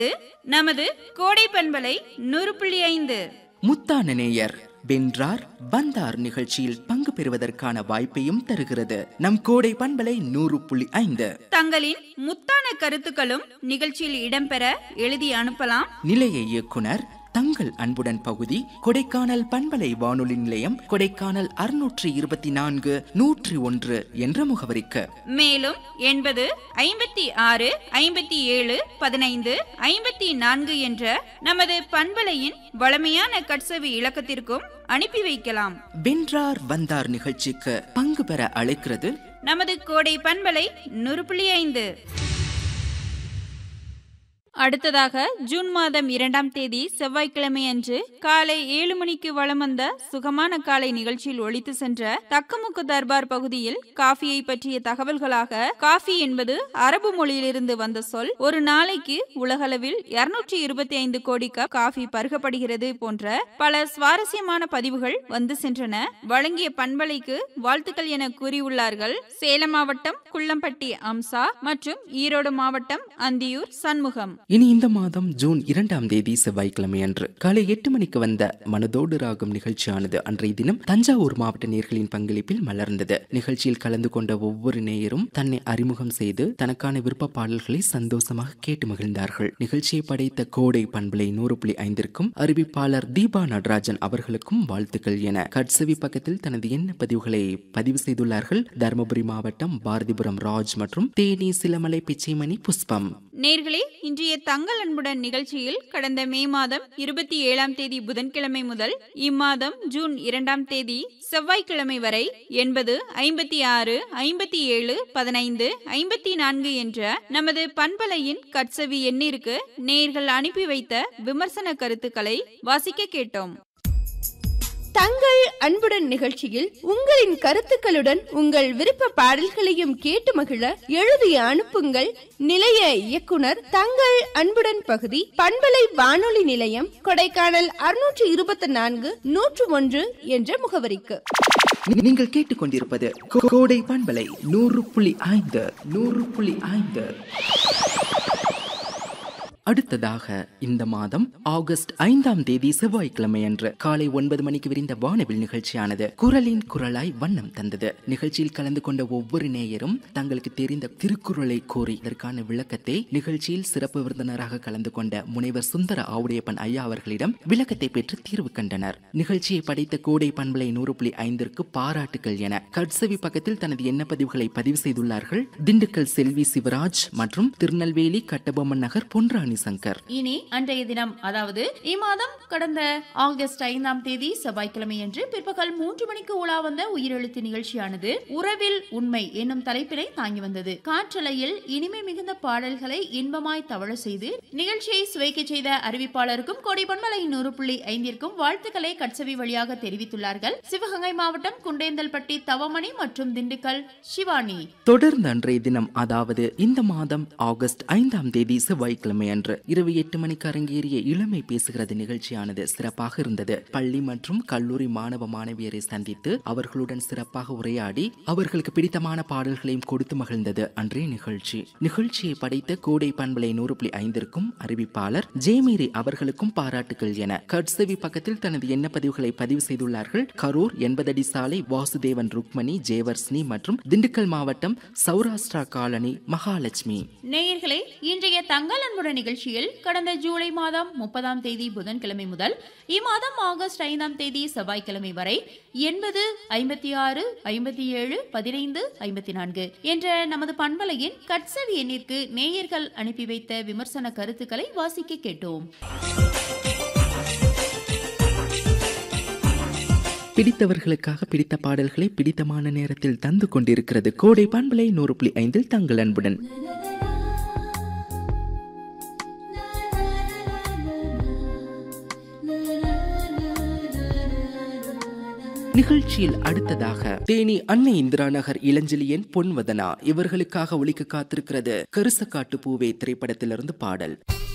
நமது கோடை பண்பலை நூறு புள்ளி ஐந்து முத்தான நேயர் வென்றார் வந்தார் நிகழ்ச்சியில் பங்கு பெறுவதற்கான வாய்ப்பையும் தருகிறது நம் கோடை பண்பலை நூறு புள்ளி ஐந்து தங்களின் முத்தான கருத்துக்களும் நிகழ்ச்சியில் இடம்பெற எழுதி அனுப்பலாம் நிலைய இயக்குனர் தங்கள் அன்புடன் பகுதி கொடைக்கானல் பண்பலை வானொலி நிலையம் கொடைக்கானல் அறுநூற்றி இருபத்தி நான்கு நூற்றி ஒன்று என்ற முகவரிக்கு மேலும் எண்பது ஐம்பத்தி ஆறு ஐம்பத்தி ஏழு பதினைந்து ஐம்பத்தி நான்கு என்ற நமது பண்பலையின் வளமையான கட்சவி இலக்கத்திற்கும் அனுப்பி வைக்கலாம் வென்றார் வந்தார் நிகழ்ச்சிக்கு பங்கு பெற அழைக்கிறது நமது கோடை பண்பலை நூறு புள்ளி ஐந்து அடுத்ததாக ஜூன் மாதம் இரண்டாம் தேதி செவ்வாய்க்கிழமை அன்று காலை ஏழு மணிக்கு வலம் வந்த சுகமான காலை நிகழ்ச்சியில் ஒழித்து சென்ற தக்கமுக்கு தர்பார் பகுதியில் காஃபியை பற்றிய தகவல்களாக காஃபி என்பது அரபு மொழியிலிருந்து வந்த சொல் ஒரு நாளைக்கு உலகளவில் இருநூற்றி இருபத்தி ஐந்து கோடி கப் காஃபி பருகப்படுகிறது போன்ற பல சுவாரஸ்யமான பதிவுகள் வந்து சென்றன வழங்கிய பண்பலைக்கு வாழ்த்துக்கள் என கூறியுள்ளார்கள் சேலம் மாவட்டம் குள்ளம்பட்டி அம்சா மற்றும் ஈரோடு மாவட்டம் அந்தியூர் சண்முகம் இனி இந்த மாதம் ஜூன் இரண்டாம் தேதி செவ்வாய்க்கிழமை அன்று காலை எட்டு மணிக்கு வந்த மனதோடு ராகம் நிகழ்ச்சியானது அன்றைய தினம் தஞ்சாவூர் மாவட்ட நேர்களின் பங்களிப்பில் மலர்ந்தது நிகழ்ச்சியில் கலந்து கொண்ட ஒவ்வொரு நேயரும் தன்னை அறிமுகம் செய்து தனக்கான விருப்ப பாடல்களை சந்தோஷமாக கேட்டு மகிழ்ந்தார்கள் நிகழ்ச்சியை படைத்த கோடை பண்பலை நூறு புள்ளி ஐந்திற்கும் அறிவிப்பாளர் தீபா நடராஜன் அவர்களுக்கும் வாழ்த்துக்கள் என கட்சவி பக்கத்தில் தனது எண்ண பதிவுகளை பதிவு செய்துள்ளார்கள் தருமபுரி மாவட்டம் பாரதிபுரம் ராஜ் மற்றும் தேனி சிலமலை பிச்சைமணி புஷ்பம் நேர்களே இன்றைய தங்கள் அன்புடன் நிகழ்ச்சியில் கடந்த மே மாதம் இருபத்தி ஏழாம் தேதி புதன்கிழமை முதல் இம்மாதம் ஜூன் இரண்டாம் தேதி செவ்வாய்க்கிழமை வரை எண்பது ஐம்பத்தி ஆறு ஐம்பத்தி ஏழு பதினைந்து ஐம்பத்தி நான்கு என்ற நமது பண்பலையின் கட்சவி எண்ணிற்கு நேர்கள் அனுப்பி வைத்த விமர்சன கருத்துக்களை வாசிக்க கேட்டோம் தங்கள் அன்புடன் நிகழ்ச்சியில் உங்களின் கருத்துக்களுடன் உங்கள் விருப்ப பாடல்களையும் கேட்டு மகிழ எழுதி அனுப்புங்கள் நிலைய இயக்குனர் தங்கள் அன்புடன் பகுதி பண்பலை வானொலி நிலையம் கொடைக்கானல் அறுநூற்று இருபத்தி நான்கு நூற்று ஒன்று என்ற முகவரிக்கு நீங்கள் கேட்டுக்கொண்டிருப்பது கோ- கோடை பண்பலை நூறு புள்ளி ஐந்து நூறு புள்ளி ஐந்து அடுத்ததாக இந்த மாதம் ஆகஸ்ட் ஐந்தாம் தேதி செவ்வாய்க்கிழமை அன்று காலை ஒன்பது மணிக்கு விரிந்த வானவில் நிகழ்ச்சியானது குரலின் குரலாய் வண்ணம் தந்தது நிகழ்ச்சியில் கலந்து கொண்ட ஒவ்வொரு நேயரும் தங்களுக்கு தெரிந்த திருக்குறளை கோரி இதற்கான விளக்கத்தை நிகழ்ச்சியில் சிறப்பு விருந்தினராக கலந்து கொண்ட முனைவர் சுந்தர ஆவுடையப்பன் ஐயா அவர்களிடம் விளக்கத்தை பெற்று தீர்வு கண்டனர் நிகழ்ச்சியை படைத்த கோடை பண்பலை நூறு புள்ளி ஐந்திற்கு பாராட்டுகள் என கட்சவி பக்கத்தில் தனது எண்ண பதிவுகளை பதிவு செய்துள்ளார்கள் திண்டுக்கல் செல்வி சிவராஜ் மற்றும் திருநெல்வேலி கட்டபொம்மன் நகர் பொன்ராணி சங்கர் இனி அன்றைய தினம் அதாவது இம்மாதம் கடந்த ஆகஸ்ட் ஐந்தாம் தேதி செவ்வாய்க்கிழமையன்று பிற்பகல் மூன்று மணிக்கு உலா வந்த உயிரெழுத்து நிகழ்ச்சியானது உறவில் உண்மை என்னும் தலைப்பினை தாங்கி வந்தது காற்றலையில் இனிமை மிகுந்த பாடல்களை இன்பமாய் தவழ செய்து நிகழ்ச்சியை சுவைக்க செய்த அறிவிப்பாளருக்கும் கோடி பண்பலை நூறு புள்ளி ஐந்திற்கும் வாழ்த்துக்களை கட்சவி வழியாக தெரிவித்துள்ளார்கள் சிவகங்கை மாவட்டம் குண்டேந்தல்பட்டி தவமணி மற்றும் திண்டுக்கல் சிவானி தொடர்ந்து அன்றைய தினம் அதாவது இந்த மாதம் ஆகஸ்ட் ஐந்தாம் தேதி செவ்வாய்க்கிழமை அன்று இரவு எட்டு மணிக்கு அரங்கேறிய இளமை பேசுகிறது நிகழ்ச்சியானது சிறப்பாக இருந்தது பள்ளி மற்றும் கல்லூரி மாணவ மாணவியரை சந்தித்து அவர்களுடன் சிறப்பாக உரையாடி அவர்களுக்கு பிடித்தமான பாடல்களையும் கொடுத்து மகிழ்ந்தது அன்றைய நிகழ்ச்சி நிகழ்ச்சியை படைத்த கோடை பண்பலை நூறு புள்ளி ஐந்திற்கும் அறிவிப்பாளர் ஜேமேரி அவர்களுக்கும் பாராட்டுகள் என கட்சவி பக்கத்தில் தனது எண்ண பதிவுகளை பதிவு செய்துள்ளார்கள் கரூர் எண்பதடி சாலை வாசுதேவன் ருக்மணி ஜேவர்ஸ்னி மற்றும் திண்டுக்கல் மாவட்டம் சௌராஷ்டிரா காலனி மகாலட்சுமி நேயர்களே இன்றைய தங்கள் அன்புடன் நிகழ்ச்சியில் கடந்த ஜூலை மாதம் முப்பதாம் தேதி புதன்கிழமை முதல் இம்மாதம் ஆகஸ்ட் ஐந்தாம் தேதி செவ்வாய்க்கிழமை வரை எண்பது ஐம்பத்தி ஆறு ஐம்பத்தி ஏழு பதினைந்து ஐம்பத்தி நான்கு என்ற நமது பண்பலையின் கட்சவி எண்ணிற்கு நேயர்கள் அனுப்பி வைத்த விமர்சன கருத்துக்களை வாசிக்க கேட்டோம் பிடித்தவர்களுக்காக பிடித்த பாடல்களை பிடித்தமான நேரத்தில் தந்து கொண்டிருக்கிறது கோடை பண்பலை நூறு புள்ளி ஐந்தில் தங்கள் அன்புடன் நிகழ்ச்சியில் அடுத்ததாக தேனி அன்னை இந்திரா நகர் இளஞ்செழியன் பொன்வதனா இவர்களுக்காக ஒலிக்க காத்திருக்கிறது கருசக்காட்டு பூவே திரைப்படத்திலிருந்து பாடல்